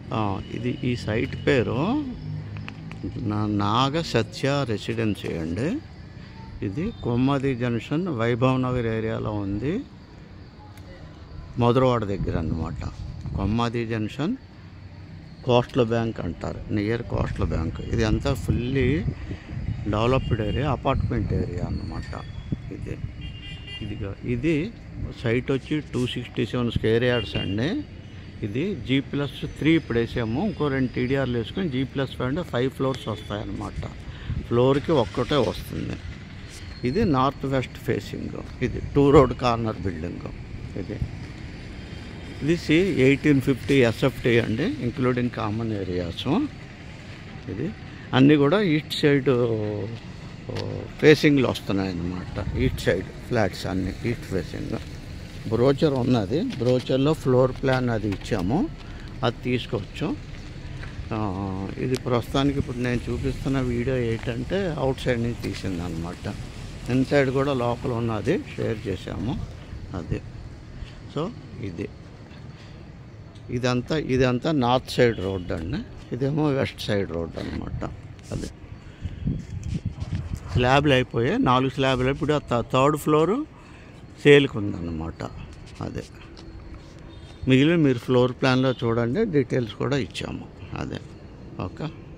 ఆ, ఇది ఈ సైట్ పేరు నా నాగ సత్య రెసిడెన్సీ అండి ఇది కొమ్మది జంక్షన్ వైభవ్ నగర్ ఏరియాలో ఉంది మధురవాడ దగ్గర అన్నమాట కొమ్మది జంక్షన్ కోస్టల్ బ్యాంక్ అంటారు నియర్ కోస్టల్ బ్యాంక్ ఇది అంతా fully developed area apartment area అన్నమాట ఇది ఇదిగా ఇది సైట్ వచ్చి two sixty seven square yards అండి ఇది జీ ప్లస్ త్రీ ఇప్పుడు వేసాము ఇంకో రెండు టీడీఆర్లు వేసుకొని జీ ప్లస్ ఫైవ్ అంటే ఫైవ్ ఫ్లోర్స్ వస్తాయన్నమాట ఫ్లోర్కి ఒక్కటే వస్తుంది ఇది నార్త్ వెస్ట్ ఫేసింగ్ ఇది టూ రోడ్ కార్నర్ బిల్డింగ్ ఇది ఇది సి ఎయిటీన్ ఫిఫ్టీ ఎస్ఎఫ్టీ అండి ఇంక్లూడింగ్ కామన్ ఏరియాస్ ఇది అన్నీ కూడా ఈస్ట్ సైడ్ ఫేసింగ్లో వస్తున్నాయి అన్నమాట ఈస్ట్ సైడ్ ఫ్లాట్స్ అన్నీ ఈస్ట్ ఫేసింగ్ బ్రోచర్ ఉన్నది బ్రోచర్లో ఫ్లోర్ ప్లాన్ అది ఇచ్చాము అది తీసుకోవచ్చు ఆ, ఇది ప్రస్తుతానికి ఇప్పుడు నేను చూపిస్తున్న వీడియో ఏంటంటే అవుట్ సైడ్ నుంచి తీసింది అనమాట ఇన్సైడ్ కూడా లోపల ఉన్నది షేర్ చేసాము అది సో ఇది ఇదంతా ఇదంతా నార్త్ సైడ్ రోడ్ అండి ఇదేమో వెస్ట్ సైడ్ రోడ్ అనమాట అది స్లాబ్లు అయిపోయాయి నాలుగు స్లాబ్లు ఇప్పుడు ఆ థ- థర్డ్ ఫ్లోరు సేల్కి ఉందన్నమాట అదే మిగిలిన మీరు ఫ్లోర్ ప్లాన్లో చూడండి డీటెయిల్స్ కూడా ఇచ్చాము అదే ఓకే